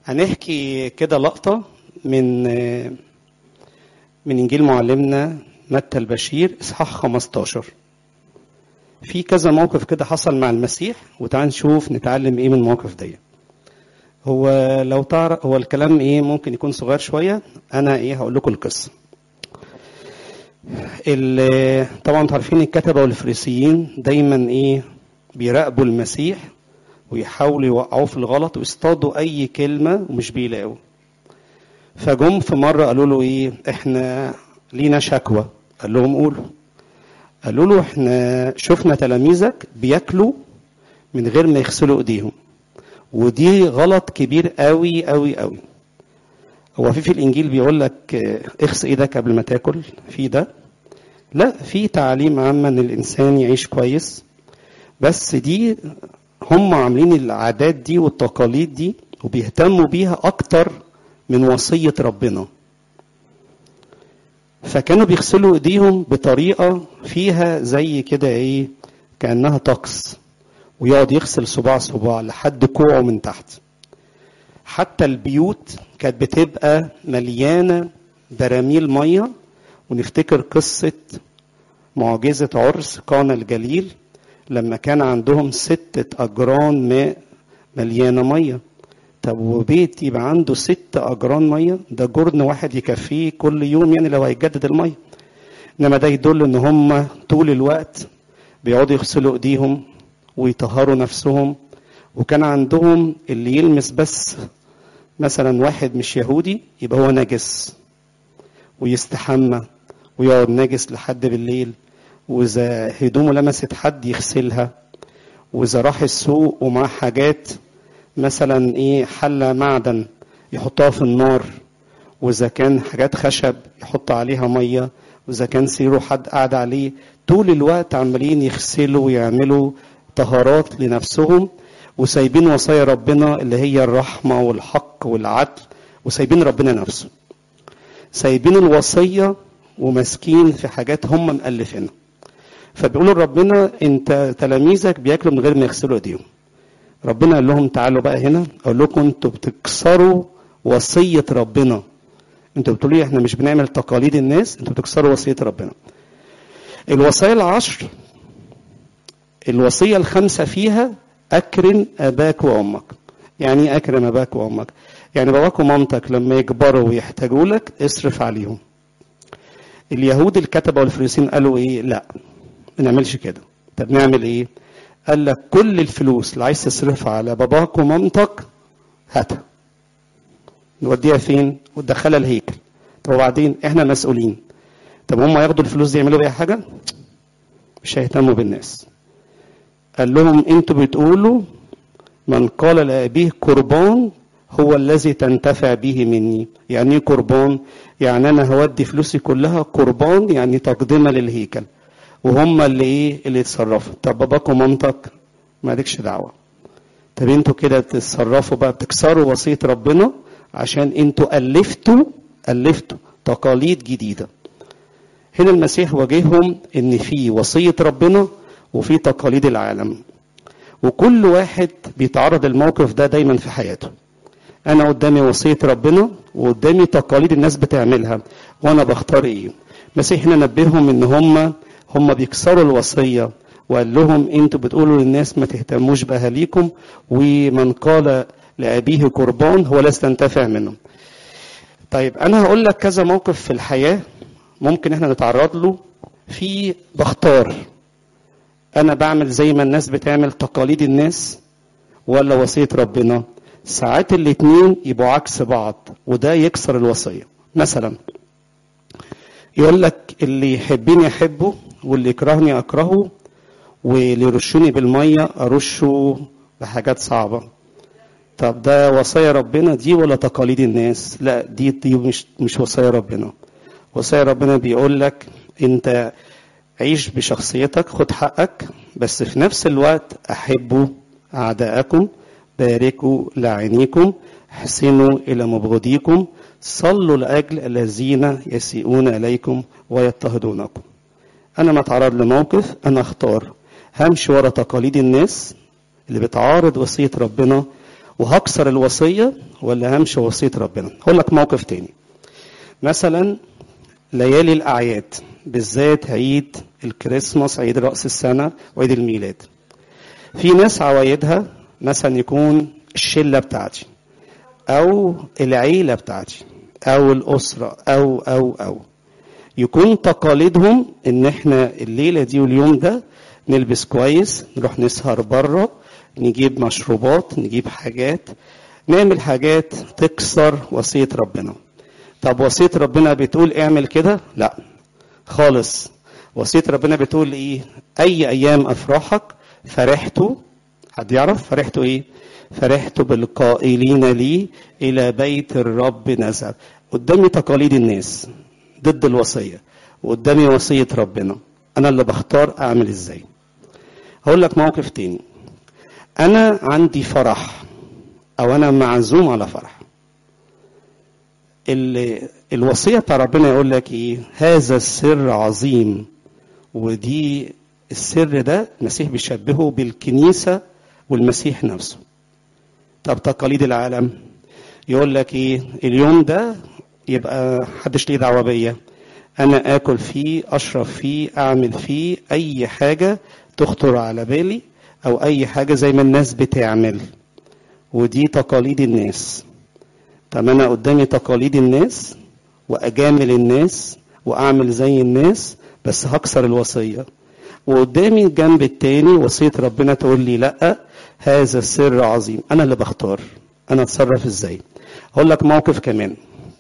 هنحكي كده لقطة من من إنجيل معلمنا متى البشير إصحاح 15 في كذا موقف كده حصل مع المسيح وتعال نشوف نتعلم إيه من المواقف دي هو لو تعرف هو الكلام إيه ممكن يكون صغير شوية أنا إيه هقول لكم القصة طبعا انتوا عارفين الكتبة والفريسيين دايما إيه بيراقبوا المسيح ويحاولوا يوقعوه في الغلط ويصطادوا اي كلمه ومش بيلاقوا فجم في مره قالوا له ايه احنا لينا شكوى قال لهم قولوا قالوا له احنا شفنا تلاميذك بياكلوا من غير ما يغسلوا ايديهم ودي غلط كبير قوي قوي قوي هو في في الانجيل بيقول لك اغسل ايدك قبل ما تاكل في ده لا في تعليم عامه ان الانسان يعيش كويس بس دي هم عاملين العادات دي والتقاليد دي وبيهتموا بيها اكتر من وصيه ربنا فكانوا بيغسلوا ايديهم بطريقه فيها زي كده ايه كانها طقس ويقعد يغسل صباع صباع لحد كوعه من تحت حتى البيوت كانت بتبقى مليانه براميل ميه ونفتكر قصه معجزه عرس قانا الجليل لما كان عندهم ستة أجران ماء مليانة مية طب وبيت يبقى عنده ست أجران مية ده جرن واحد يكفيه كل يوم يعني لو هيجدد المية إنما ده يدل إن هم طول الوقت بيقعدوا يغسلوا إيديهم ويطهروا نفسهم وكان عندهم اللي يلمس بس مثلا واحد مش يهودي يبقى هو نجس ويستحمى ويقعد نجس لحد بالليل واذا هدومه لمست حد يغسلها واذا راح السوق ومعاه حاجات مثلا ايه حله معدن يحطها في النار واذا كان حاجات خشب يحط عليها ميه واذا كان سيره حد قاعد عليه طول الوقت عمالين يغسلوا ويعملوا طهارات لنفسهم وسايبين وصايا ربنا اللي هي الرحمه والحق والعدل وسايبين ربنا نفسه سايبين الوصيه وماسكين في حاجات هم مألفينها فبيقولوا لربنا انت تلاميذك بياكلوا من غير ما يغسلوا ايديهم ربنا قال لهم تعالوا بقى هنا اقول لكم انتوا بتكسروا وصيه ربنا انتوا بتقولوا احنا مش بنعمل تقاليد الناس انتوا بتكسروا وصيه ربنا الوصايا العشر الوصيه الخامسه فيها اكرم اباك وامك يعني ايه اكرم اباك وامك يعني باباك ومامتك لما يكبروا ويحتاجوا لك اصرف عليهم اليهود الكتبه والفريسين قالوا ايه لا ما نعملش كده طب نعمل ايه قال لك كل الفلوس اللي عايز تصرفها على باباك ومامتك هاتها نوديها فين وتدخلها الهيكل طب وبعدين احنا مسؤولين طب هم ياخدوا الفلوس دي يعملوا بيها حاجه مش هيهتموا بالناس قال لهم انتوا بتقولوا من قال لابيه قربان هو الذي تنتفع به مني يعني ايه قربان يعني انا هودي فلوسي كلها قربان يعني تقدمه للهيكل وهم اللي ايه اللي يتصرفوا طب باباك ومامتك مالكش دعوه طب انتوا كده تتصرفوا بقى بتكسروا وصيه ربنا عشان انتوا الفتوا الفتوا تقاليد جديده هنا المسيح واجههم ان في وصيه ربنا وفي تقاليد العالم وكل واحد بيتعرض الموقف ده دايما في حياته انا قدامي وصيه ربنا وقدامي تقاليد الناس بتعملها وانا بختار ايه المسيح هنا نبههم ان هم هم بيكسروا الوصيه وقال لهم انتوا بتقولوا للناس ما تهتموش باهاليكم ومن قال لابيه قربان هو لست تنتفع منه طيب انا هقول لك كذا موقف في الحياه ممكن احنا نتعرض له في بختار انا بعمل زي ما الناس بتعمل تقاليد الناس ولا وصيه ربنا ساعات الاتنين يبقوا عكس بعض وده يكسر الوصيه مثلا يقول لك اللي يحبني احبه واللي يكرهني اكرهه واللي يرشوني بالميه ارشه بحاجات صعبه طب ده وصايا ربنا دي ولا تقاليد الناس لا دي دي مش مش وصايا ربنا وصايا ربنا بيقول لك انت عيش بشخصيتك خد حقك بس في نفس الوقت احبوا اعداءكم باركوا لعينيكم احسنوا الى مبغضيكم صلوا لاجل الذين يسيئون اليكم ويضطهدونكم انا ما اتعرض لموقف انا اختار همشي ورا تقاليد الناس اللي بتعارض وصيه ربنا وهكسر الوصية ولا همشي وصية ربنا هقول لك موقف تاني مثلا ليالي الأعياد بالذات عيد الكريسماس عيد رأس السنة وعيد الميلاد في ناس عوايدها مثلا يكون الشلة بتاعتي أو العيلة بتاعتي أو الأسرة أو أو أو يكون تقاليدهم إن إحنا الليلة دي واليوم ده نلبس كويس نروح نسهر بره نجيب مشروبات نجيب حاجات نعمل حاجات تكسر وصية ربنا طب وصية ربنا بتقول اعمل كده لا خالص وصية ربنا بتقول ايه اي ايام افراحك فرحتوا حد يعرف فرحتوا ايه فرحت بالقائلين لي الى بيت الرب نذهب قدامي تقاليد الناس ضد الوصية وقدامي وصية ربنا انا اللي بختار اعمل ازاي هقول لك موقف تاني انا عندي فرح او انا معزوم على فرح الوصيه بتاع ربنا يقول لك ايه هذا السر عظيم ودي السر ده المسيح بيشبهه بالكنيسه والمسيح نفسه طب تقاليد العالم يقول لك ايه اليوم ده يبقى محدش ليه دعوه بيا انا اكل فيه اشرب فيه اعمل فيه اي حاجه تخطر على بالي او اي حاجه زي ما الناس بتعمل ودي تقاليد الناس طب انا قدامي تقاليد الناس واجامل الناس واعمل زي الناس بس هكسر الوصيه وقدامي الجنب التاني وصيه ربنا تقول لي لا هذا السر عظيم انا اللي بختار انا اتصرف ازاي اقول لك موقف كمان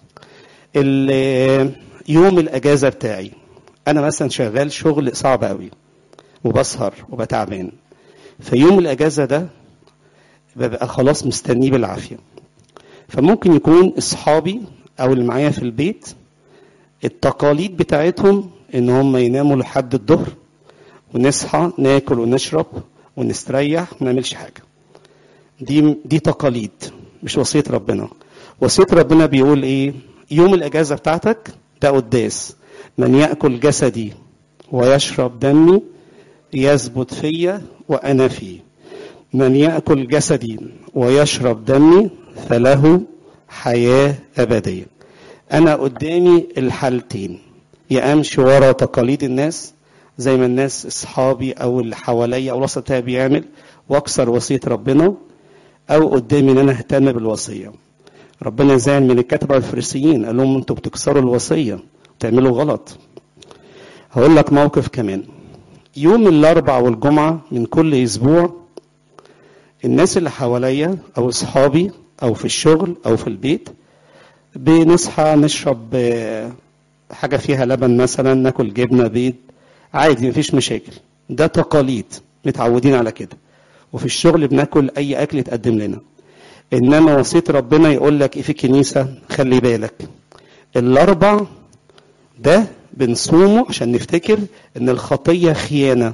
يوم الاجازه بتاعي انا مثلا شغال شغل صعب قوي وبسهر وبتعبان في يوم الاجازه ده ببقى خلاص مستنيه بالعافيه فممكن يكون اصحابي او اللي معايا في البيت التقاليد بتاعتهم ان هم يناموا لحد الظهر ونصحى ناكل ونشرب ونستريح وما نعملش حاجه دي دي تقاليد مش وصيه ربنا وصيه ربنا بيقول ايه يوم الاجازه بتاعتك ده قداس من ياكل جسدي ويشرب دمي يثبت فيا وانا فيه من ياكل جسدي ويشرب دمي فله حياه ابديه انا قدامي الحالتين يا امشي ورا تقاليد الناس زي ما الناس اصحابي او اللي حواليا او الوسط بتاعي بيعمل واكسر وصيه ربنا او قدامي ان انا اهتم بالوصيه ربنا زعل من الكتبه والفريسيين قال لهم انتوا بتكسروا الوصيه بتعملوا غلط هقول لك موقف كمان يوم الاربع والجمعه من كل اسبوع الناس اللي حواليا او اصحابي او في الشغل او في البيت بنصحى نشرب حاجه فيها لبن مثلا ناكل جبنه بيض عادي مفيش مشاكل ده تقاليد متعودين على كده وفي الشغل بناكل اي اكل يتقدم لنا انما وصيه ربنا يقول لك ايه في الكنيسه خلي بالك الاربع ده بنصومه عشان نفتكر ان الخطيه خيانه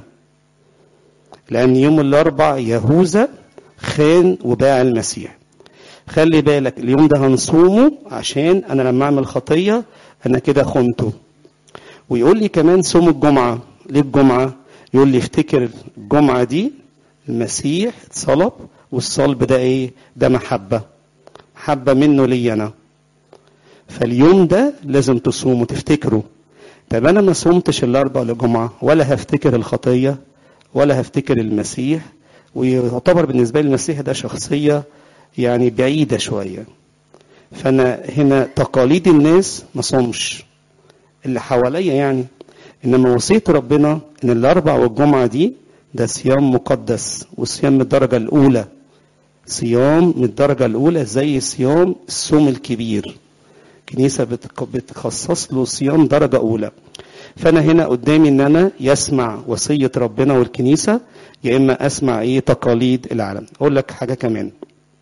لان يوم الاربع يهوذا خان وباع المسيح خلي بالك اليوم ده هنصومه عشان انا لما اعمل خطيه انا كده خنته ويقول لي كمان صوم الجمعه ليه الجمعه يقول لي افتكر الجمعه دي المسيح اتصلب والصلب ده ايه ده محبه محبه منه لي انا فاليوم ده لازم تصوم وتفتكره طب انا ما صومتش الاربع ولا الجمعه ولا هفتكر الخطيه ولا هفتكر المسيح ويعتبر بالنسبه لي المسيح ده شخصيه يعني بعيده شويه فانا هنا تقاليد الناس ما صومش اللي حواليا يعني انما وصيه ربنا ان الاربع والجمعه دي ده صيام مقدس وصيام من الدرجه الاولى صيام من الدرجه الاولى زي صيام الصوم الكبير كنيسه بتخصص له صيام درجه اولى فانا هنا قدامي ان انا يسمع وصيه ربنا والكنيسه يا اما اسمع ايه تقاليد العالم اقول لك حاجه كمان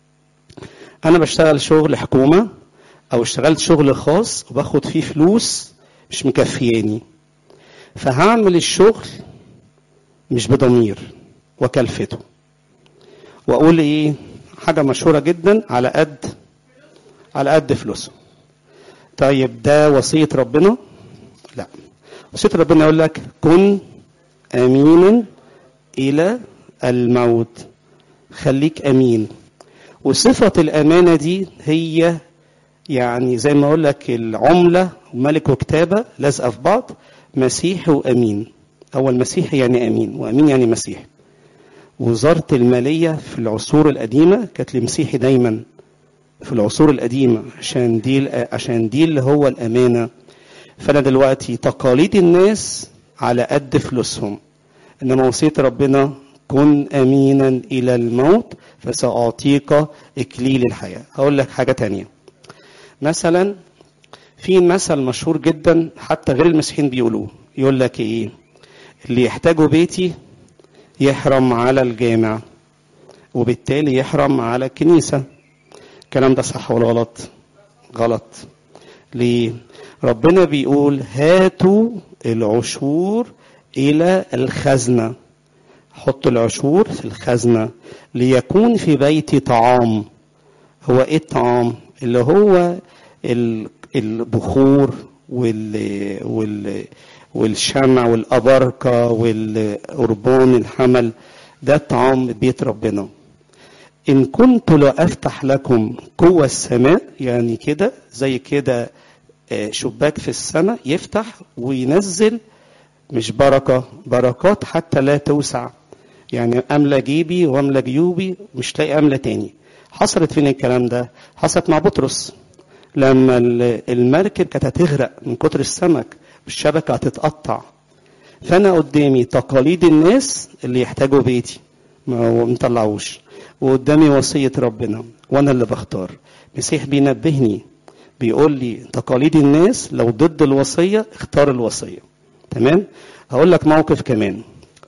انا بشتغل شغل حكومه او اشتغلت شغل خاص وباخد فيه فلوس مش مكفياني فهعمل الشغل مش بضمير وكلفته واقول ايه حاجه مشهوره جدا على قد على قد فلوسه طيب ده وصيه ربنا لا وصيه ربنا يقول لك كن امينا الى الموت خليك امين وصفة الأمانة دي هي يعني زي ما أقول لك العملة وملك وكتابة لازقة في بعض مسيحي وأمين هو المسيحي يعني أمين وأمين يعني مسيحي وزارة المالية في العصور القديمة كانت لمسيحي دايما في العصور القديمة عشان دي عشان دي اللي هو الأمانة فأنا دلوقتي تقاليد الناس على قد فلوسهم إنما وصية ربنا كن أمينا إلى الموت فسأعطيك إكليل الحياة هقول لك حاجة تانية مثلا في مثل مشهور جدا حتى غير المسيحيين بيقولوه يقول لك إيه اللي يحتاجه بيتي يحرم على الجامع وبالتالي يحرم على الكنيسة الكلام ده صح ولا غلط غلط ليه ربنا بيقول هاتوا العشور إلى الخزنة حط العشور في الخزنة ليكون في بيتي طعام هو ايه الطعام اللي هو البخور وال, وال والشمع والأبركة والقربان الحمل ده طعام بيت ربنا إن كنت لا أفتح لكم قوة السماء يعني كده زي كده شباك في السماء يفتح وينزل مش بركة بركات حتى لا توسع يعني أملى جيبي وأملى جيوبي مش لاقي أملى تاني حصلت فين الكلام ده حصلت مع بطرس لما المركب كانت هتغرق من كتر السمك والشبكة هتتقطع فأنا قدامي تقاليد الناس اللي يحتاجوا بيتي ما مطلعوش وقدامي وصية ربنا وأنا اللي بختار مسيح بينبهني بيقول لي تقاليد الناس لو ضد الوصية اختار الوصية تمام هقول لك موقف كمان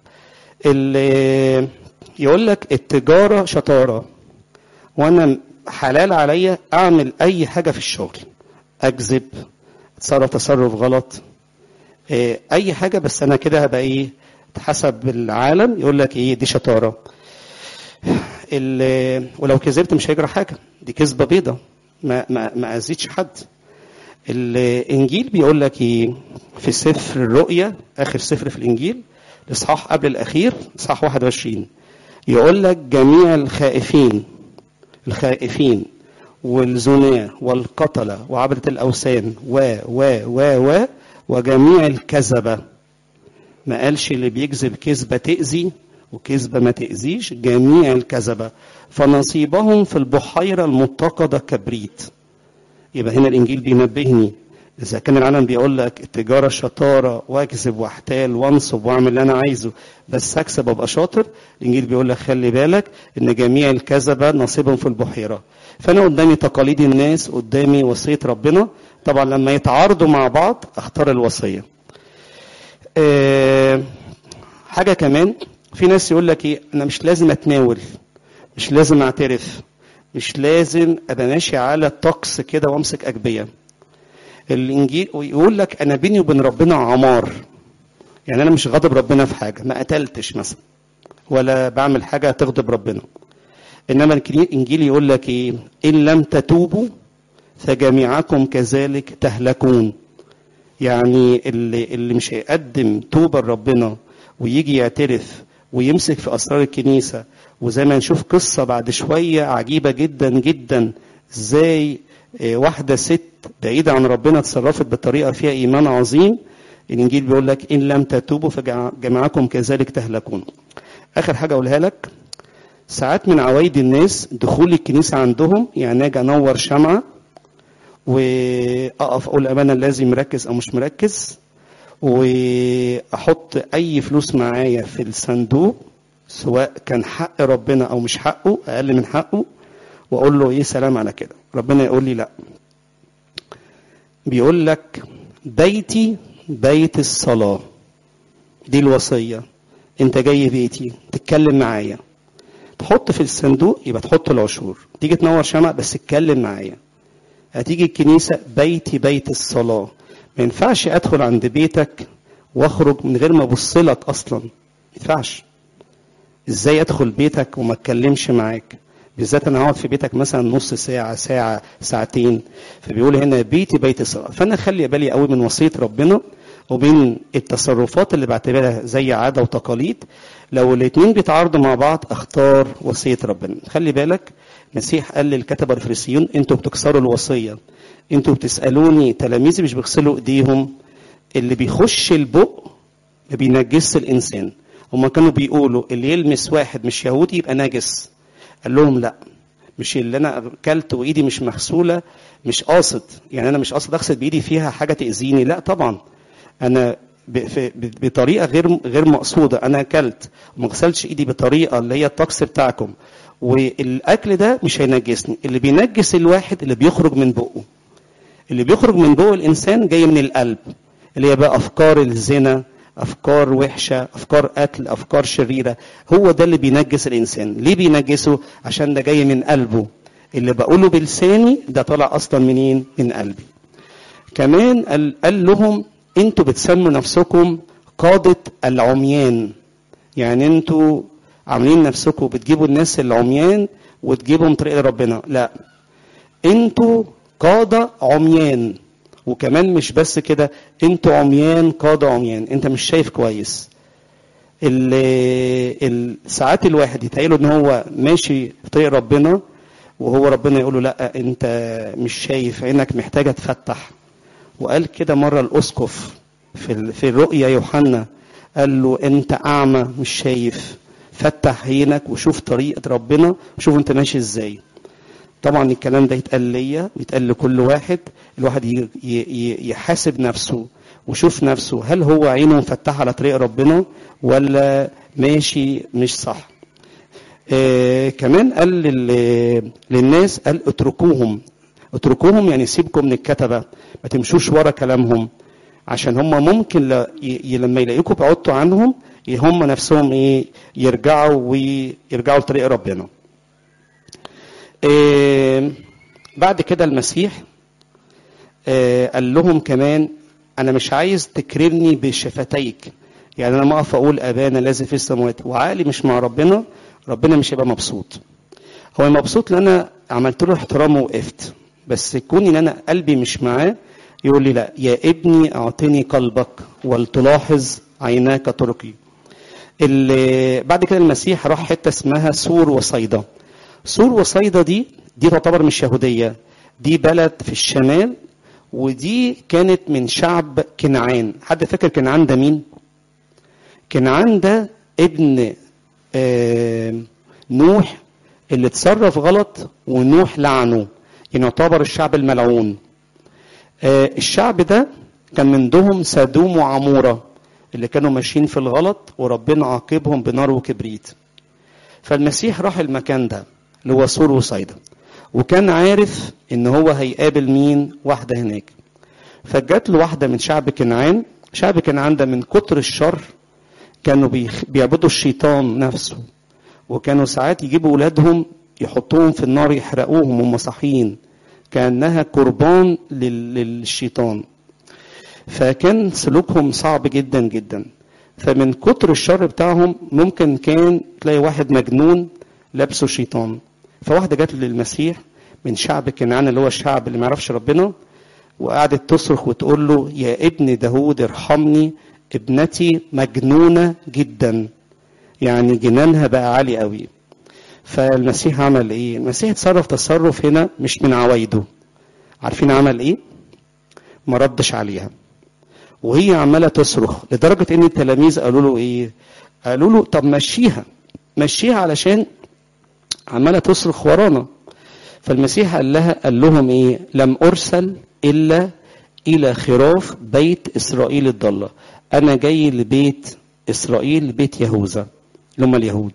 اللي يقول لك التجارة شطارة وأنا حلال عليا أعمل أي حاجة في الشغل أكذب أتصرف تصرف غلط أي حاجة بس أنا كده هبقى إيه حسب العالم يقول لك إيه دي شطارة ولو كذبت مش هيجرى حاجة دي كذبة بيضة ما ما ما أذيتش حد الإنجيل بيقول لك إيه في سفر الرؤيا آخر سفر في الإنجيل الإصحاح قبل الأخير إصحاح 21 يقول لك جميع الخائفين الخائفين والزناة والقتلة وعبدة الأوثان و و و و وجميع الكذبة ما قالش اللي بيكذب كذبة تأذي وكذبة ما تأذيش جميع الكذبة فنصيبهم في البحيرة المتقدة كبريت يبقى هنا الإنجيل بينبهني إذا كان العالم بيقول لك التجارة شطارة وأكذب وأحتال وأنصب وأعمل اللي أنا عايزه بس أكسب وأبقى شاطر الإنجيل بيقول لك خلي بالك إن جميع الكذبة نصيبهم في البحيرة فأنا قدامي تقاليد الناس قدامي وصية ربنا طبعا لما يتعارضوا مع بعض أختار الوصية أه حاجة كمان في ناس يقول لك إيه أنا مش لازم أتناول مش لازم أعترف مش لازم أبقى ماشي على الطقس كده وأمسك أجبية الانجيل ويقول لك انا بيني وبين ربنا عمار يعني انا مش غاضب ربنا في حاجه ما قتلتش مثلا ولا بعمل حاجه تغضب ربنا انما الانجيل يقول لك ايه ان لم تتوبوا فجميعكم كذلك تهلكون يعني اللي اللي مش هيقدم توبه لربنا ويجي يعترف ويمسك في اسرار الكنيسه وزي ما نشوف قصه بعد شويه عجيبه جدا جدا ازاي واحدة ست بعيدة عن ربنا تصرفت بطريقة فيها إيمان عظيم الإنجيل بيقول لك إن لم تتوبوا فجماعكم كذلك تهلكون آخر حاجة أقولها لك ساعات من عوايد الناس دخول الكنيسة عندهم يعني أجي أنور شمعة وأقف أقول أمانة لازم مركز أو مش مركز وأحط أي فلوس معايا في الصندوق سواء كان حق ربنا أو مش حقه أقل من حقه واقول له ايه سلام على كده ربنا يقول لي لا بيقول لك بيتي بيت الصلاه دي الوصيه انت جاي بيتي تتكلم معايا تحط في الصندوق يبقى تحط العشور تيجي تنور شمع بس اتكلم معايا هتيجي الكنيسه بيتي بيت الصلاه ما ينفعش ادخل عند بيتك واخرج من غير ما ابص لك اصلا ما ينفعش ازاي ادخل بيتك وما اتكلمش معاك بالذات انا هقعد في بيتك مثلا نص ساعه ساعه ساعتين فبيقول هنا بيتي بيت الصلاه فانا اخلي بالي قوي من وصيه ربنا وبين التصرفات اللي بعتبرها زي عاده وتقاليد لو الاثنين بيتعارضوا مع بعض اختار وصيه ربنا خلي بالك المسيح قال للكتبة الفريسيون انتوا بتكسروا الوصية انتوا بتسألوني تلاميذي مش بيغسلوا ايديهم اللي بيخش البق ما بينجسش الانسان هما كانوا بيقولوا اللي يلمس واحد مش يهودي يبقى نجس قال لهم لا مش اللي انا اكلت وايدي مش مغسوله مش قاصد يعني انا مش قاصد اغسل بايدي فيها حاجه تاذيني لا طبعا انا بطريقه غير غير مقصوده انا اكلت وما غسلتش ايدي بطريقه اللي هي الطقس بتاعكم والاكل ده مش هينجسني اللي بينجس الواحد اللي بيخرج من بقه اللي بيخرج من بقه الانسان جاي من القلب اللي هي بقى افكار الزنا افكار وحشه افكار قتل افكار شريره هو ده اللي بينجس الانسان ليه بينجسه عشان ده جاي من قلبه اللي بقوله بلساني ده طالع اصلا منين من قلبي كمان قال, قال لهم انتوا بتسموا نفسكم قادة العميان يعني انتوا عاملين نفسكم بتجيبوا الناس العميان وتجيبهم طريق ربنا لا انتوا قادة عميان وكمان مش بس كده انتوا عميان قادة عميان انت مش شايف كويس ساعات الواحد يتهيأله ان هو ماشي في طريق ربنا وهو ربنا يقول له لا انت مش شايف عينك محتاجه تفتح وقال كده مره الاسقف في في الرؤيا يوحنا قال له انت اعمى مش شايف فتح عينك وشوف طريقه ربنا وشوف انت ماشي ازاي طبعا الكلام ده يتقال ليا ويتقال لكل واحد الواحد يحاسب نفسه وشوف نفسه هل هو عينه مفتحه على طريق ربنا ولا ماشي مش صح آه كمان قال للناس قال اتركوهم اتركوهم يعني سيبكم من الكتبه ما تمشوش ورا كلامهم عشان هم ممكن ل... ي... لما يلاقيكم بعدتوا عنهم هم نفسهم ايه يرجعوا ويرجعوا لطريق ربنا آه بعد كده المسيح آه قال لهم كمان انا مش عايز تكرمني بشفتيك يعني انا ما اقف اقول ابانا الذي في السماوات وعقلي مش مع ربنا ربنا مش هيبقى مبسوط هو مبسوط لان انا عملت له احترام ووقفت بس كوني ان انا قلبي مش معاه يقول لي لا يا ابني اعطني قلبك ولتلاحظ عيناك طرقي اللي بعد كده المسيح راح حته اسمها سور وصيدا سور وصيدا دي دي تعتبر مش يهوديه دي بلد في الشمال ودي كانت من شعب كنعان حد فاكر كنعان ده مين كنعان ده ابن آه نوح اللي اتصرف غلط ونوح لعنه يعني يعتبر الشعب الملعون آه الشعب ده كان من ضمن سدوم وعمورة اللي كانوا ماشيين في الغلط وربنا عاقبهم بنار وكبريت فالمسيح راح المكان ده اللي هو سور وصيدا وكان عارف ان هو هيقابل مين واحدة هناك فجات له واحدة من شعب كنعان شعب كنعان ده من كتر الشر كانوا بيعبدوا الشيطان نفسه وكانوا ساعات يجيبوا ولادهم يحطوهم في النار يحرقوهم وهم صاحيين كانها قربان للشيطان فكان سلوكهم صعب جدا جدا فمن كتر الشر بتاعهم ممكن كان تلاقي واحد مجنون لابسه شيطان فواحده جات للمسيح من شعب كنعان اللي هو الشعب اللي ما يعرفش ربنا وقعدت تصرخ وتقول له يا ابن داود ارحمني ابنتي مجنونة جدا يعني جنانها بقى عالي قوي فالمسيح عمل ايه المسيح اتصرف تصرف هنا مش من عوايده عارفين عمل ايه ما ردش عليها وهي عماله تصرخ لدرجه ان التلاميذ قالوا له ايه قالوا له طب مشيها مشيها علشان عماله تصرخ ورانا فالمسيح قال لها قال لهم ايه لم ارسل الا الى خراف بيت اسرائيل الضاله انا جاي لبيت اسرائيل لبيت يهوذا اللي هم اليهود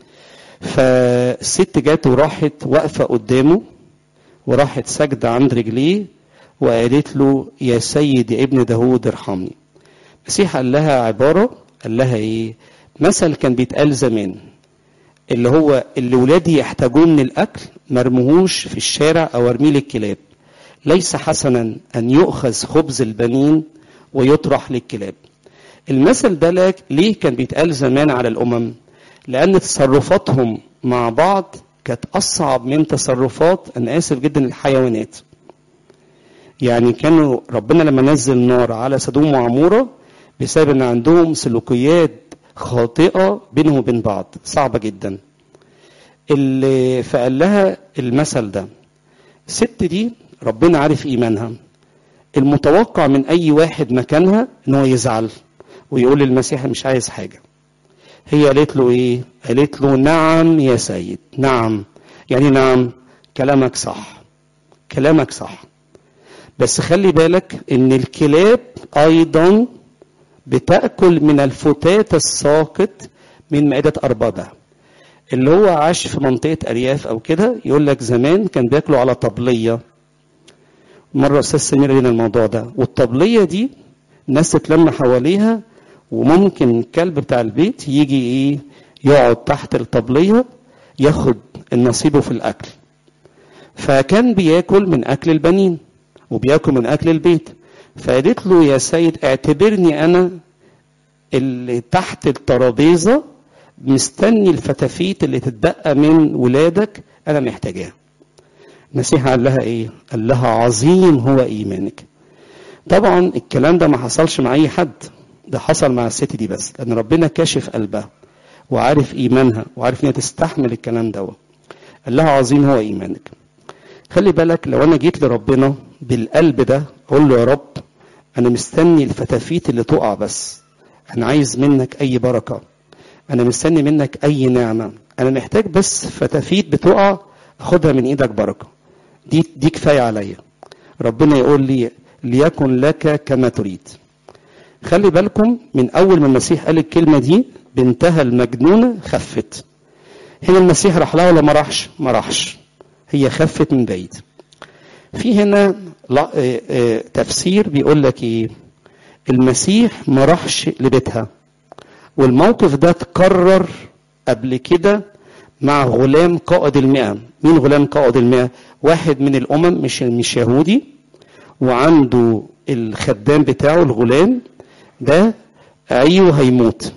فالست جات وراحت واقفه قدامه وراحت ساجده عند رجليه وقالت له يا سيد يا ابن داود ارحمني المسيح قال لها عباره قال لها ايه مثل كان بيتقال زمان اللي هو اللي ولادي يحتاجوه من الاكل مرموهوش في الشارع او ارميه للكلاب ليس حسنا ان يؤخذ خبز البنين ويطرح للكلاب المثل ده ليه كان بيتقال زمان على الامم لان تصرفاتهم مع بعض كانت اصعب من تصرفات انا اسف جدا الحيوانات يعني كانوا ربنا لما نزل نار على سدوم وعموره بسبب ان عندهم سلوكيات خاطئه بينهم وبين بعض صعبه جدا اللي فقال لها المثل ده الست دي ربنا عارف ايمانها المتوقع من اي واحد مكانها ان هو يزعل ويقول للمسيح مش عايز حاجه هي قالت له ايه قالت له نعم يا سيد نعم يعني نعم كلامك صح كلامك صح بس خلي بالك ان الكلاب ايضا بتاكل من الفتات الساقط من مائده اربابها اللي هو عاش في منطقه ارياف او كده يقول لك زمان كان بياكلوا على طبليه مره استاذ سمير لنا الموضوع ده والطبليه دي الناس تتلم حواليها وممكن الكلب بتاع البيت يجي ايه يقعد تحت الطبليه ياخد نصيبه في الاكل فكان بياكل من اكل البنين وبياكل من اكل البيت فقالت له يا سيد اعتبرني انا اللي تحت الترابيزه مستني الفتافيت اللي تتبقى من ولادك انا محتاجاها المسيح قال لها ايه قال لها عظيم هو ايمانك طبعا الكلام ده ما حصلش مع اي حد ده حصل مع الست دي بس لان ربنا كاشف قلبها وعارف ايمانها وعارف ان هي تستحمل الكلام ده قال لها عظيم هو ايمانك خلي بالك لو انا جيت لربنا بالقلب ده اقول له يا رب انا مستني الفتافيت اللي تقع بس انا عايز منك اي بركه انا مستني منك اي نعمه انا محتاج بس فتافيت بتقع اخدها من ايدك بركه دي دي كفايه عليا ربنا يقول لي ليكن لك كما تريد خلي بالكم من اول ما المسيح قال الكلمه دي بنتها المجنونه خفت هنا المسيح راح لها ولا ما راحش ما راحش هي خفت من بعيد في هنا تفسير بيقول لك ايه المسيح ما راحش لبيتها والموقف ده اتكرر قبل كده مع غلام قائد المئة مين غلام قائد المئة واحد من الأمم مش مش يهودي وعنده الخدام بتاعه الغلام ده أيوه هيموت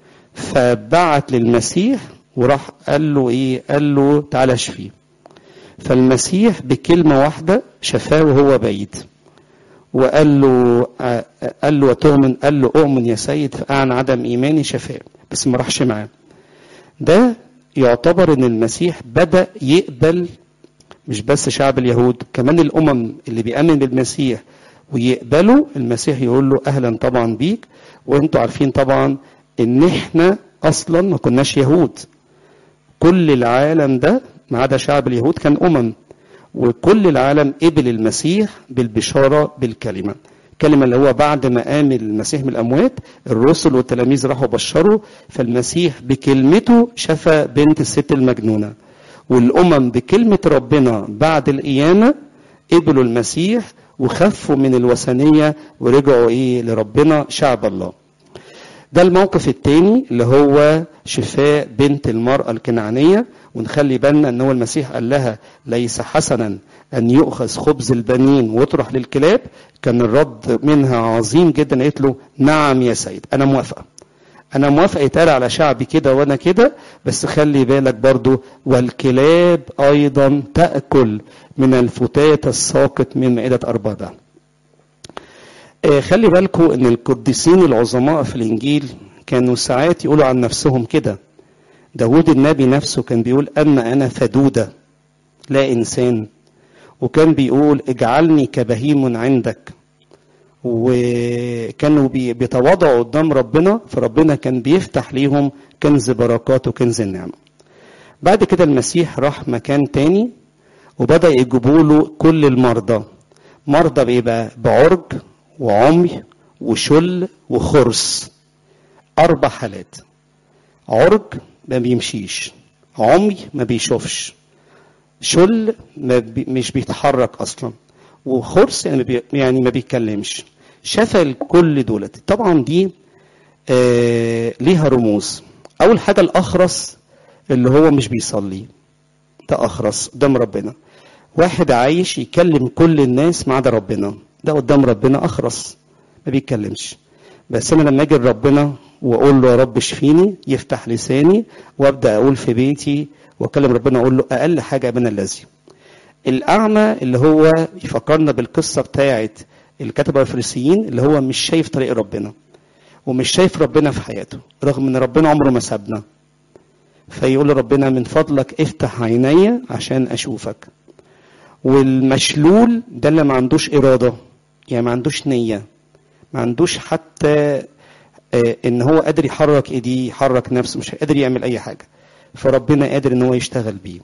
فبعت للمسيح وراح قال له ايه قال له تعالى اشفيه فالمسيح بكلمه واحده شفاه وهو بعيد وقال له قال له تؤمن قال له اؤمن يا سيد فاعن عدم ايماني شفاه بس ما راحش معاه ده يعتبر ان المسيح بدا يقبل مش بس شعب اليهود كمان الامم اللي بيامن بالمسيح ويقبلوا المسيح يقول له اهلا طبعا بيك وانتوا عارفين طبعا ان احنا اصلا ما كناش يهود كل العالم ده ما عدا شعب اليهود كان امم وكل العالم قبل المسيح بالبشاره بالكلمه الكلمه اللي هو بعد ما قام المسيح من الاموات الرسل والتلاميذ راحوا بشروا فالمسيح بكلمته شفى بنت الست المجنونه والامم بكلمه ربنا بعد القيامه قبلوا المسيح وخفوا من الوثنيه ورجعوا ايه لربنا شعب الله ده الموقف الثاني اللي هو شفاء بنت المرأة الكنعانية ونخلي بالنا ان هو المسيح قال لها ليس حسنا ان يؤخذ خبز البنين ويطرح للكلاب كان الرد منها عظيم جدا قالت له نعم يا سيد انا موافقه انا موافقه يتقال على شعبي كده وانا كده بس خلي بالك برضو والكلاب ايضا تاكل من الفتات الساقط من مائده اربابها خلي بالكم ان القديسين العظماء في الانجيل كانوا ساعات يقولوا عن نفسهم كده داود النبي نفسه كان بيقول اما انا فدوده لا انسان وكان بيقول اجعلني كبهيم عندك وكانوا بيتواضعوا قدام ربنا فربنا كان بيفتح ليهم كنز بركات وكنز النعمه بعد كده المسيح راح مكان تاني وبدا يجيبوا له كل المرضى مرضى بيبقى بعرج وعمي وشل وخرس أربع حالات عرج ما بيمشيش عمي ما بيشوفش شل ما بي مش بيتحرك أصلا وخرس يعني, بي يعني ما بيتكلمش شفى كل دولت طبعا دي آه ليها رموز أول حاجة الأخرس اللي هو مش بيصلي ده أخرس قدام ربنا واحد عايش يكلم كل الناس ما عدا ربنا ده قدام ربنا اخرس ما بيتكلمش بس انا لما اجي لربنا واقول له يا رب اشفيني يفتح لساني وابدا اقول في بيتي واكلم ربنا اقول له اقل حاجه من الذي الاعمى اللي هو يفكرنا بالقصه بتاعه الكتبه الفريسيين اللي هو مش شايف طريق ربنا ومش شايف ربنا في حياته رغم ان ربنا عمره ما سابنا فيقول ربنا من فضلك افتح عيني عشان اشوفك والمشلول ده اللي ما عندوش اراده يعني ما عندوش نيه ما عندوش حتى ان هو قادر يحرك ايديه يحرك نفسه مش قادر يعمل اي حاجه فربنا قادر ان هو يشتغل بيه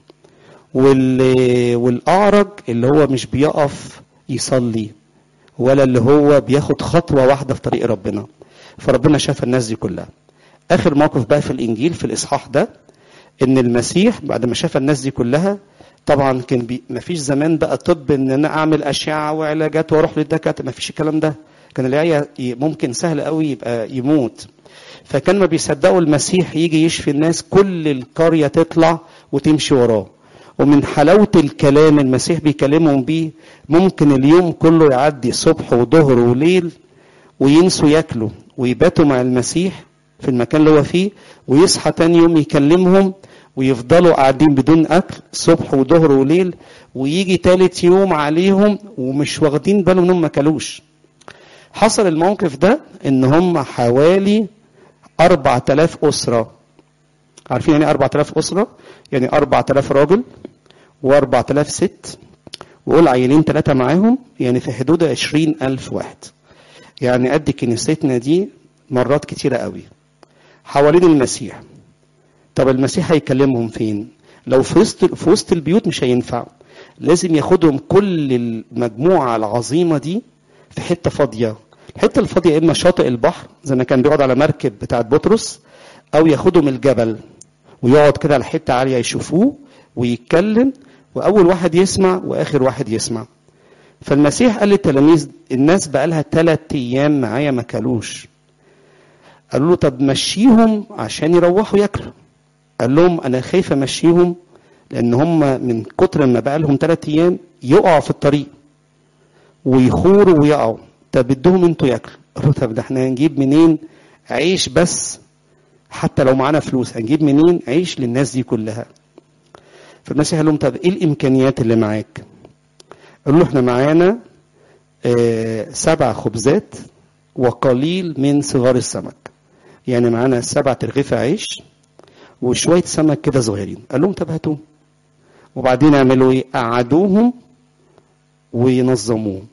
والاعرج اللي هو مش بيقف يصلي ولا اللي هو بياخد خطوه واحده في طريق ربنا فربنا شاف الناس دي كلها اخر موقف بقى في الانجيل في الاصحاح ده ان المسيح بعد ما شاف الناس دي كلها طبعا كان بي ما فيش زمان بقى طب ان انا اعمل اشعه وعلاجات واروح للدكاتره ما فيش الكلام ده كان العيا ممكن سهل قوي يبقى يموت فكان ما بيصدقوا المسيح يجي يشفي الناس كل القريه تطلع وتمشي وراه ومن حلاوة الكلام المسيح بيكلمهم بيه ممكن اليوم كله يعدي صبح وظهر وليل وينسوا ياكلوا ويباتوا مع المسيح في المكان اللي هو فيه ويصحى تاني يوم يكلمهم ويفضلوا قاعدين بدون اكل صبح وظهر وليل ويجي تالت يوم عليهم ومش واخدين بالهم انهم ما كلوش حصل الموقف ده ان هم حوالي 4000 اسره عارفين يعني 4000 اسره يعني 4000 راجل و4000 ست وقول عيلين ثلاثه معاهم يعني في حدود 20000 واحد يعني قد كنيستنا دي مرات كتيره قوي حوالين المسيح طب المسيح هيكلمهم فين لو في وسط في وسط البيوت مش هينفع لازم ياخدهم كل المجموعه العظيمه دي في حته فاضيه الحته الفاضيه يا اما شاطئ البحر زي ما كان بيقعد على مركب بتاعت بطرس او ياخدهم الجبل ويقعد كده على حته عاليه يشوفوه ويتكلم واول واحد يسمع واخر واحد يسمع فالمسيح قال للتلاميذ الناس بقى لها ثلاث ايام معايا ما كلوش قالوا له طب مشيهم عشان يروحوا ياكلوا قال لهم انا خايف امشيهم لان هم من كتر ما بقى لهم ثلاث ايام يقعوا في الطريق ويخوروا ويقعوا طب ادوهم انتوا ياكلوا قالوا طب ده احنا هنجيب منين عيش بس حتى لو معانا فلوس هنجيب منين عيش للناس دي كلها فالمسيح قال لهم طب ايه الامكانيات اللي معاك قالوا له احنا معانا اه سبع خبزات وقليل من صغار السمك يعني معانا سبع ترغيفة عيش وشوية سمك كده صغيرين قال لهم طب هاتوهم وبعدين اعملوا ايه قعدوهم وينظموهم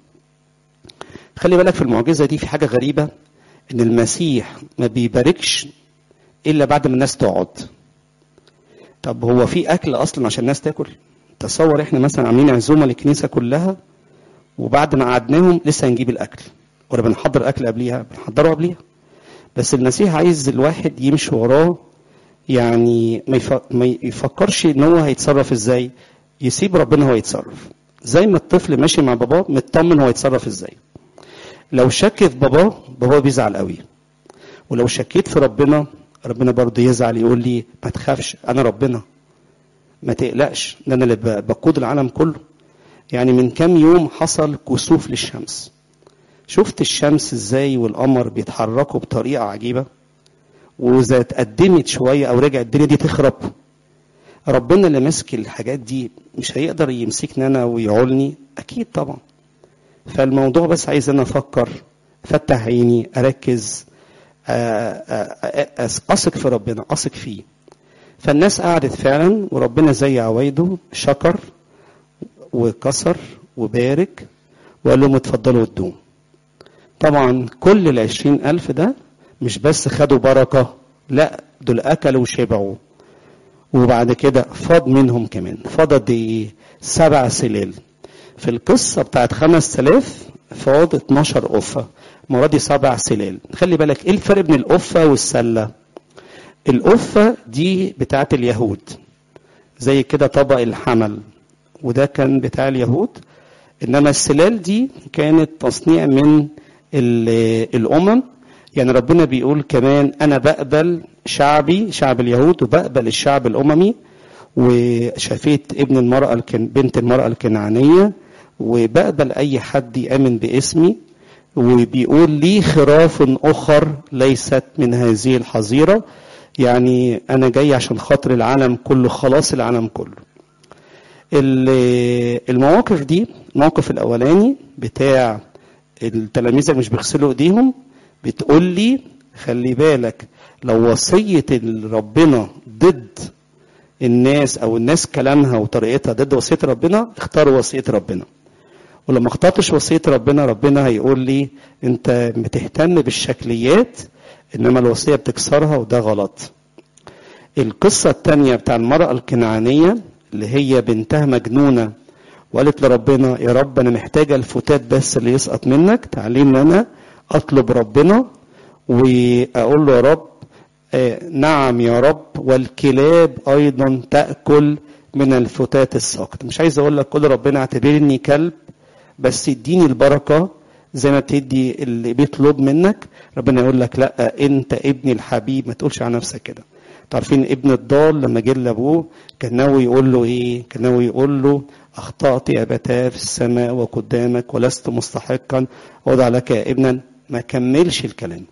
خلي بالك في المعجزة دي في حاجة غريبة ان المسيح ما بيباركش الا بعد ما الناس تقعد طب هو في اكل اصلا عشان الناس تاكل تصور احنا مثلا عاملين عزومه للكنيسه كلها وبعد ما قعدناهم لسه هنجيب الاكل ولا بنحضر اكل قبليها بنحضره قبليها بس المسيح عايز الواحد يمشي وراه يعني ما يفكرش ان هو هيتصرف ازاي يسيب ربنا هو يتصرف زي ما الطفل ماشي مع باباه مطمن هو يتصرف ازاي لو شك في باباه باباه بيزعل قوي ولو شكيت في ربنا ربنا برضه يزعل يقول لي ما تخافش انا ربنا ما تقلقش ده انا اللي بقود العالم كله يعني من كام يوم حصل كسوف للشمس شفت الشمس ازاي والقمر بيتحركوا بطريقه عجيبه واذا اتقدمت شويه او رجعت الدنيا دي تخرب ربنا اللي ماسك الحاجات دي مش هيقدر يمسكني انا ويعولني اكيد طبعا فالموضوع بس عايز انا افكر افتح عيني اركز اثق في ربنا اثق فيه فالناس قعدت فعلا وربنا زي عوايده شكر وكسر وبارك وقال لهم اتفضلوا ادوم طبعا كل العشرين ألف ده مش بس خدوا بركة لا دول أكلوا وشبعوا وبعد كده فاض منهم كمان فاضت ايه سبع سلال في القصة بتاعت خمس تلاف فاض 12 قفة المرة دي سبع سلال خلي بالك ايه الفرق بين القفة والسلة القفة دي بتاعت اليهود زي كده طبق الحمل وده كان بتاع اليهود انما السلال دي كانت تصنيع من الامم يعني ربنا بيقول كمان انا بقبل شعبي شعب اليهود وبقبل الشعب الاممي وشفيت ابن المرأة الكن بنت المرأة الكنعانية وبقبل أي حد يأمن باسمي وبيقول لي خراف أخر ليست من هذه الحظيرة يعني أنا جاي عشان خاطر العالم كله خلاص العالم كله المواقف دي الموقف الأولاني بتاع التلاميذ اللي مش بيغسلوا ايديهم بتقول لي خلي بالك لو وصية ربنا ضد الناس او الناس كلامها وطريقتها ضد وصيه ربنا اختاروا وصيه ربنا ولما اخترتش وصيه ربنا ربنا هيقول لي انت بتهتم بالشكليات انما الوصيه بتكسرها وده غلط القصه الثانيه بتاع المراه الكنعانيه اللي هي بنتها مجنونه وقالت لربنا يا رب انا محتاجه الفتات بس اللي يسقط منك تعلمني انا اطلب ربنا واقول له يا رب آه نعم يا رب والكلاب ايضا تاكل من الفتات الساقط مش عايز اقول لك قول ربنا اعتبرني كلب بس اديني البركه زي ما تدي اللي بيطلب منك ربنا يقول لك لا انت ابني الحبيب ما تقولش على نفسك كده عارفين ابن الضال لما جه لابوه كان ناوي يقول له ايه كان ناوي يقول له اخطات يا ابتاه في السماء وقدامك ولست مستحقا وضع لك يا ابنا ما كملش الكلام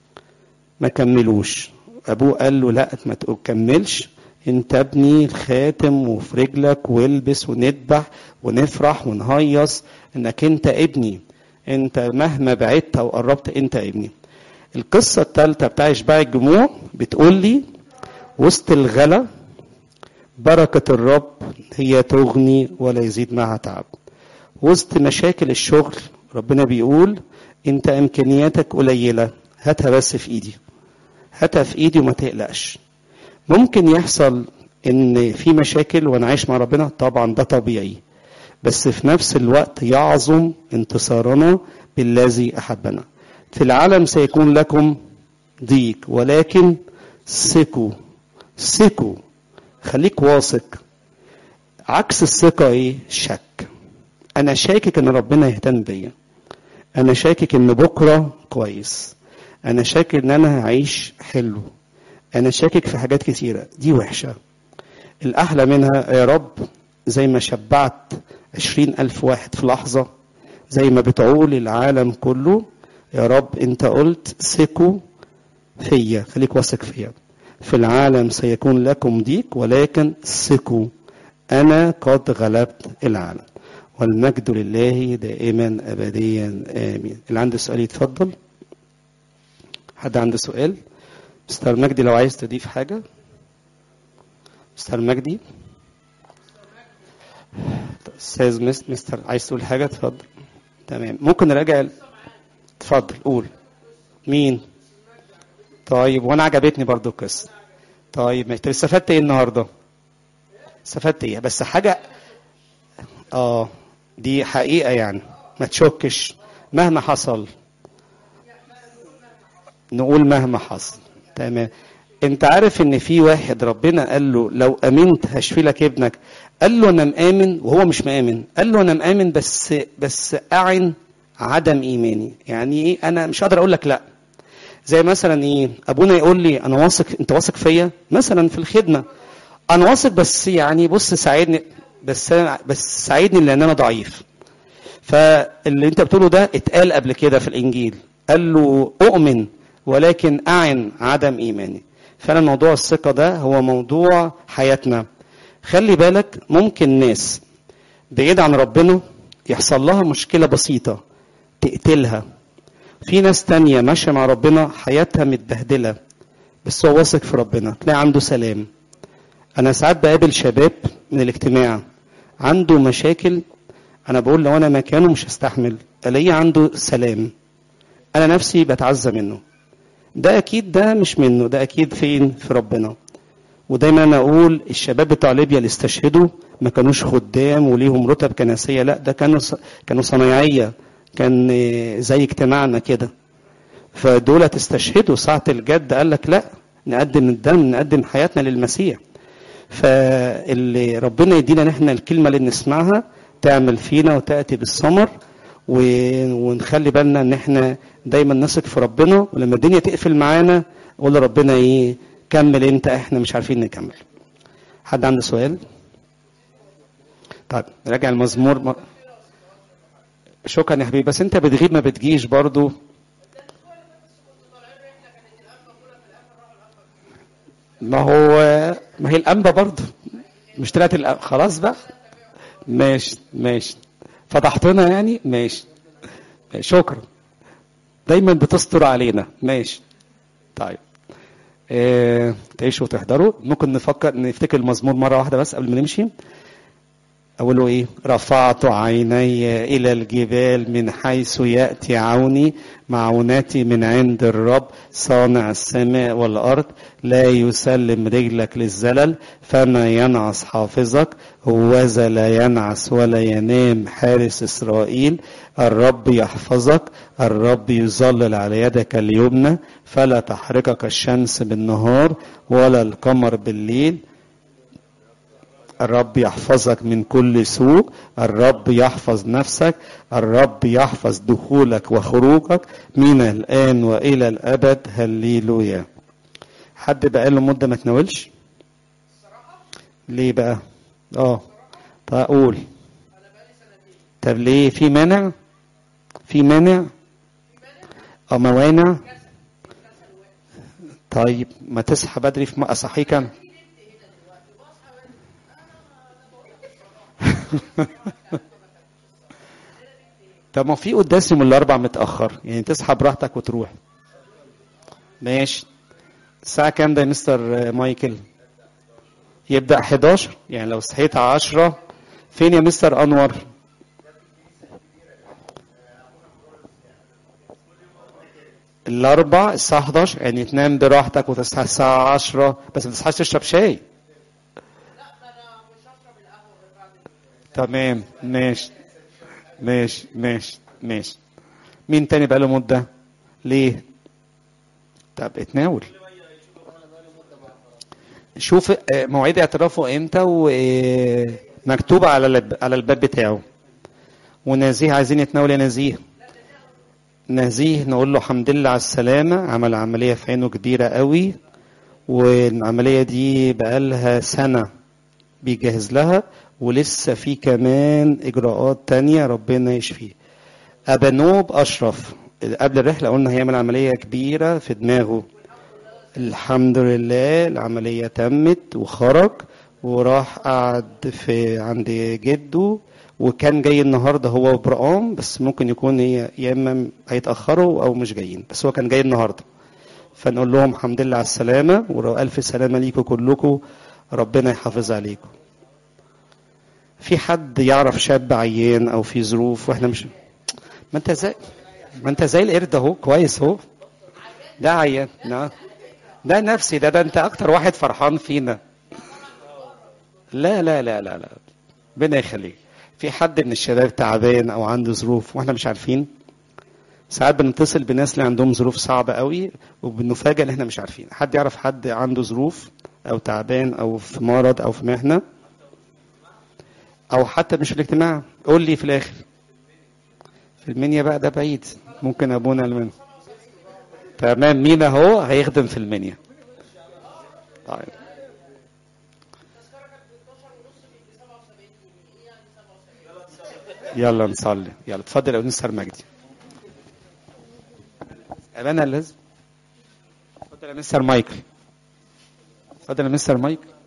ما كملوش ابوه قال له لا ما تكملش انت ابني الخاتم وفي رجلك والبس ونذبح ونفرح ونهيص انك انت ابني انت مهما بعدت او قربت انت ابني القصة الثالثة بتاع إشباع الجموع بتقول لي وسط الغلا بركة الرب هي تغني ولا يزيد معها تعب وسط مشاكل الشغل ربنا بيقول انت امكانياتك قليلة هاتها بس في ايدي هاتها في ايدي وما تقلقش ممكن يحصل ان في مشاكل وانا عايش مع ربنا طبعا ده طبيعي بس في نفس الوقت يعظم انتصارنا بالذي احبنا في العالم سيكون لكم ضيق ولكن ثقوا ثقوا خليك واثق عكس الثقة ايه شك انا شاكك ان ربنا يهتم بيا انا شاكك ان بكرة كويس انا شاكك ان انا هعيش حلو انا شاكك في حاجات كتيرة دي وحشة الاحلى منها يا رب زي ما شبعت عشرين الف واحد في لحظة زي ما بتعول العالم كله يا رب انت قلت ثقوا فيا خليك واثق فيا في العالم سيكون لكم ضيق ولكن ثقوا انا قد غلبت العالم والمجد لله دائما ابديا امين اللي عنده سؤال يتفضل حد عنده سؤال مستر مجدي لو عايز تضيف حاجه مستر مجدي استاذ مستر عايز تقول حاجه اتفضل تمام ممكن نراجع اتفضل قول مين طيب وانا عجبتني برضو القصه طيب انت استفدت ايه النهارده استفدت ايه بس حاجه اه دي حقيقه يعني ما تشكش مهما حصل نقول مهما حصل تمام انت عارف ان في واحد ربنا قال له لو امنت هشفي لك ابنك قال له انا مآمن وهو مش مآمن قال له انا مآمن بس بس اعن عدم ايماني يعني ايه انا مش قادر اقول لك لا زي مثلا ايه ابونا يقول لي انا واثق انت واثق فيا مثلا في الخدمه انا واثق بس يعني بص ساعدني بس بس ساعدني لان انا ضعيف فاللي انت بتقوله ده اتقال قبل كده في الانجيل قال له اؤمن ولكن اعن عدم ايماني فعلا موضوع الثقه ده هو موضوع حياتنا خلي بالك ممكن ناس بعيد عن ربنا يحصل لها مشكله بسيطه تقتلها في ناس تانية ماشية مع ربنا حياتها متبهدلة بس هو واثق في ربنا تلاقي عنده سلام أنا ساعات بقابل شباب من الاجتماع عنده مشاكل أنا بقول لو أنا مكانه مش هستحمل ألاقيه عنده سلام أنا نفسي بتعزى منه ده أكيد ده مش منه ده أكيد فين في ربنا ودايما أنا أقول الشباب بتوع ليبيا اللي استشهدوا ما كانوش خدام وليهم رتب كنسية لا ده كانوا كانوا صنايعية كان زي اجتماعنا كده فدول استشهدوا ساعة الجد قال لك لا نقدم الدم نقدم حياتنا للمسيح فاللي ربنا يدينا نحن الكلمة اللي بنسمعها تعمل فينا وتأتي بالثمر ونخلي بالنا ان احنا دايما نثق في ربنا ولما الدنيا تقفل معانا قول لربنا ايه كمل انت احنا مش عارفين نكمل حد عنده سؤال طيب راجع المزمور شكرا يا حبيبي بس انت بتغيب ما بتجيش برضو ما هو ما هي الانبا برضو مش طلعت الأ... خلاص بقى ماشي ماشي فضحتنا يعني ماشي شكرا دايما بتستر علينا ماشي طيب اه تعيشوا وتحضروا ممكن نفكر نفتكر المزمور مره واحده بس قبل ما نمشي أقوله إيه؟ رفعت عيني إلى الجبال من حيث يأتي عوني معونتي من عند الرب صانع السماء والأرض لا يسلم رجلك للزلل فما ينعس حافظك هوذا لا ينعس ولا ينام حارس إسرائيل الرب يحفظك الرب يظلل على يدك اليمنى فلا تحرقك الشمس بالنهار ولا القمر بالليل الرب يحفظك من كل سوء الرب يحفظ نفسك الرب يحفظ دخولك وخروجك من الآن وإلى الأبد هللويا حد بقى له مدة ما تناولش ليه بقى اه طيب اقول طب ليه في مانع في مانع اه موانع طيب ما تصحى بدري في اصحيك انا طب ما في قداس يوم الاربع متاخر يعني تصحى براحتك وتروح ماشي الساعه كام ده يا مستر مايكل يبدا 11 يعني لو صحيت على 10 فين يا مستر انور الاربع الساعه 11 يعني تنام براحتك وتصحى الساعه 10 بس ما تصحاش تشرب شاي تمام ماشي ماشي ماشي ماشي مين تاني بقاله مدة ليه طب اتناول شوف مواعيد اعترافه امتى ومكتوب على على الباب بتاعه ونزيه عايزين يتناول يا نزيه نزيه نقول له الحمد لله على السلامة عمل عملية في عينه كبيرة قوي والعملية دي بقالها سنة بيجهز لها ولسه في كمان اجراءات تانية ربنا يشفيه ابانوب اشرف قبل الرحله قلنا هيعمل عمليه كبيره في دماغه الحمد لله العمليه تمت وخرج وراح قعد في عند جده وكان جاي النهارده هو وبرقام بس ممكن يكون يا اما هيتاخروا او مش جايين بس هو كان جاي النهارده فنقول لهم الحمد لله على السلامه والف سلامه ليكم كلكم ربنا يحافظ عليكم في حد يعرف شاب عيان او في ظروف واحنا مش ما انت زي ما انت زي القرد اهو كويس اهو ده عيان ده, ده نفسي ده ده انت اكتر واحد فرحان فينا لا لا لا لا لا ربنا يخليك في حد من الشباب تعبان او عنده ظروف واحنا مش عارفين ساعات بنتصل بناس اللي عندهم ظروف صعبه قوي وبنفاجئ ان احنا مش عارفين حد يعرف حد عنده ظروف او تعبان او في مرض او في محنه او حتى مش في الاجتماع قول لي في الاخر في المنيا بقى ده بعيد ممكن ابونا المنيا تمام مين اهو هيخدم في المنيا طيب يلا نصلي يلا اتفضل يا مستر مجدي انا لازم اتفضل يا مستر مايكل اتفضل يا مستر مايكل